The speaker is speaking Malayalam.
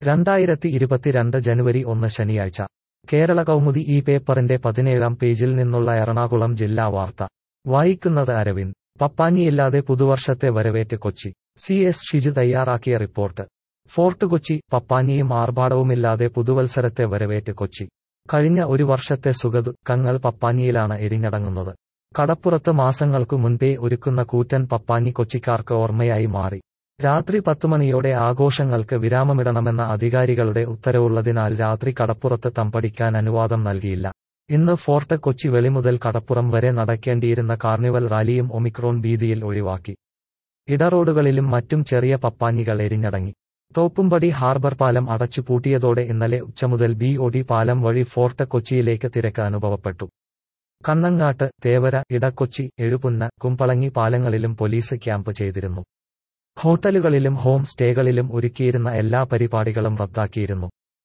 രണ്ടായിരത്തി ഇരുപത്തിരണ്ട് ജനുവരി ഒന്ന് ശനിയാഴ്ച കേരള കൗമുദി ഈ പേപ്പറിന്റെ പതിനേഴാം പേജിൽ നിന്നുള്ള എറണാകുളം ജില്ലാ വാർത്ത വായിക്കുന്നത് അരവിന്ദ് പപ്പാഞ്ഞിയില്ലാതെ പുതുവർഷത്തെ വരവേറ്റ് കൊച്ചി സി എസ് ഷിജു തയ്യാറാക്കിയ റിപ്പോർട്ട് ഫോർട്ട് കൊച്ചി പപ്പാഞ്ഞിയും ആർഭാടവുമില്ലാതെ പുതുവത്സരത്തെ വരവേറ്റ് കൊച്ചി കഴിഞ്ഞ ഒരു വർഷത്തെ സുഖദുഃഖങ്ങൾ പപ്പാഞ്ഞിയിലാണ് എരിഞ്ഞടങ്ങുന്നത് കടപ്പുറത്ത് മാസങ്ങൾക്കു മുൻപേ ഒരുക്കുന്ന കൂറ്റൻ പപ്പാഞ്ഞി കൊച്ചിക്കാർക്ക് ഓർമ്മയായി മാറി രാത്രി പത്തുമണിയോടെ ആഘോഷങ്ങൾക്ക് വിരാമമിടണമെന്ന അധികാരികളുടെ ഉത്തരവുള്ളതിനാൽ രാത്രി കടപ്പുറത്ത് തമ്പടിക്കാൻ അനുവാദം നൽകിയില്ല ഇന്ന് ഫോർട്ട് കൊച്ചി വെളി മുതൽ കടപ്പുറം വരെ നടക്കേണ്ടിയിരുന്ന കാർണിവൽ റാലിയും ഒമിക്രോൺ ഭീതിയിൽ ഒഴിവാക്കി ഇടറോഡുകളിലും മറ്റും ചെറിയ പപ്പാഞ്ഞികൾ എരിഞ്ഞടങ്ങി തോപ്പുംപടി ഹാർബർ പാലം അടച്ചുപൂട്ടിയതോടെ ഇന്നലെ ഉച്ചമുതൽ ബി ഒ പാലം വഴി ഫോർട്ട് കൊച്ചിയിലേക്ക് തിരക്ക് അനുഭവപ്പെട്ടു കണ്ണങ്ങാട്ട് തേവര ഇടക്കൊച്ചി എഴുപുന്ന കുമ്പളങ്ങി പാലങ്ങളിലും പോലീസ് ക്യാമ്പ് ചെയ്തിരുന്നു ഹോട്ടലുകളിലും ഹോം സ്റ്റേകളിലും ഒരുക്കിയിരുന്ന എല്ലാ പരിപാടികളും റദ്ദാക്കിയിരുന്നു